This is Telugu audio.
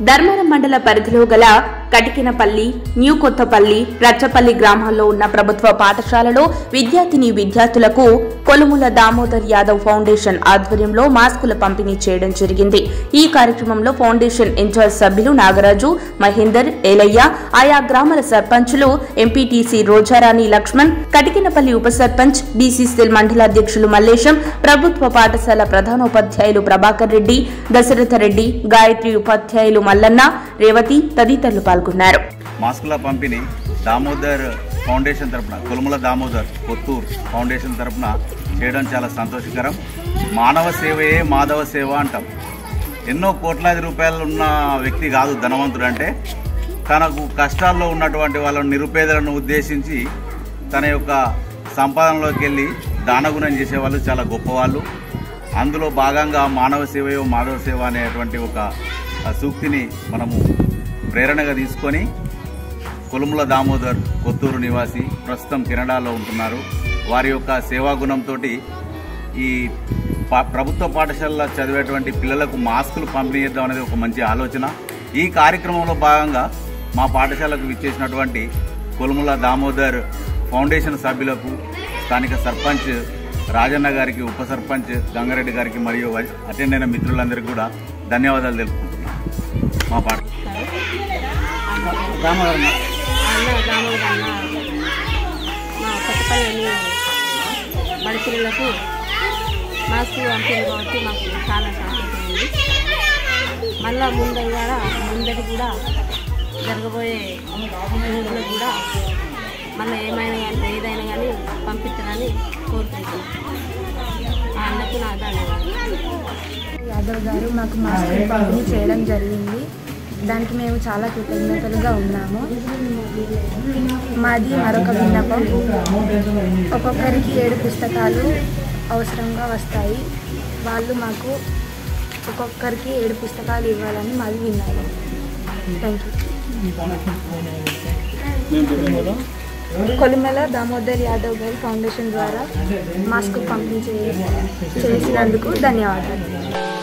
ధర్మవరం మండల పరిధిలో గల కటికినపల్లి న్యూ కొత్తపల్లి రచ్చపల్లి గ్రామాల్లో ఉన్న ప్రభుత్వ పాఠశాలలో విద్యార్థిని విద్యార్థులకు కొలుముల దామోదర్ యాదవ్ ఫౌండేషన్ ఆధ్వర్యంలో మాస్కుల పంపిణీ చేయడం జరిగింది ఈ కార్యక్రమంలో ఫౌండేషన్ ఇన్ఛార్జ్ సభ్యులు నాగరాజు మహేందర్ ఏలయ్య ఆయా గ్రామాల సర్పంచులు ఎంపీటీసీ రోజారాణి లక్ష్మణ్ కటికినపల్లి ఉప సర్పంచ్ బీసీసీఎల్ మండల అధ్యక్షులు మల్లేశం ప్రభుత్వ పాఠశాల ప్రధానోపాధ్యాయులు ప్రభాకర్ రెడ్డి దశరథ రెడ్డి గాయత్రి ఉపాధ్యాయులు మల్లన్న రేవతి తదితరులు పాల్గొన్నారు మాస్కుల పంపిణీ దామోదర్ ఫౌండేషన్ తరపున కొలుముల దామోదర్ కొత్తూరు ఫౌండేషన్ తరపున చేయడం చాలా సంతోషకరం మానవ సేవయే మాధవ సేవ అంటాం ఎన్నో కోట్లాది రూపాయలు ఉన్న వ్యక్తి కాదు ధనవంతుడు అంటే తనకు కష్టాల్లో ఉన్నటువంటి వాళ్ళ నిరుపేదలను ఉద్దేశించి తన యొక్క సంపాదనలోకి వెళ్ళి దానగుణం చేసేవాళ్ళు చాలా గొప్పవాళ్ళు అందులో భాగంగా మానవ సేవయో మాధవ సేవ అనేటువంటి ఒక ఆ, సూక్తిని మనము ప్రేరణగా తీసుకొని కొలుముల దామోదర్ కొత్తూరు నివాసి ప్రస్తుతం కెనడాలో ఉంటున్నారు వారి యొక్క సేవాగుణంతో ఈ పా- ప్రభుత్వ పాఠశాలలో చదివేటువంటి పిల్లలకు మాస్కులు పంపిణీ చేద్దాం అనేది ఒక మంచి ఆలోచన ఈ కార్యక్రమంలో భాగంగా మా పాఠశాలకు విచ్చేసినటువంటి కొలుముల దామోదర్ ఫౌండేషన్ సభ్యులకు స్థానిక సర్పంచ్ రాజన్న గారికి ఉప సర్పంచ్ గంగారెడ్డి గారికి మరియు వై- అటెండ్ అయిన మిత్రులందరికీ కూడా ధన్యవాదాలు తెలుపుకుంటున్నాను మా పాఠ అన్న దామోదర్ అన్న మా కొత్తపల్లి బడి పిల్లలకు మాస్క్ పంపింది కాబట్టి మాకు చాలా సంతోషం ఉంది మళ్ళా ముందు కూడా ముందటి కూడా జరగబోయే రోజులకు కూడా మళ్ళీ ఏమైనా కానీ ఏదైనా కానీ పంపించాలని కోరుకుంటున్నాను ఆ అన్నకు నా ధన్యవాదాలు యాదవ్ గారు మాకు మాస్క్ పంపిణీ చేయడం జరిగింది దానికి మేము చాలా కృతజ్ఞతలుగా ఉన్నాము మాది మరొక విన్నపం ఒక్కొక్కరికి ఏడు పుస్తకాలు అవసరంగా వస్తాయి వాళ్ళు మాకు ఒక్కొక్కరికి ఏడు పుస్తకాలు ఇవ్వాలని మాది విన్నాము థ్యాంక్ యూ కొలిమెల దామోదర్ యాదవ్ గారి ఫౌండేషన్ ద్వారా మాస్క్ పంపిణీ చే- చేసినందుకు ధన్యవాదాలు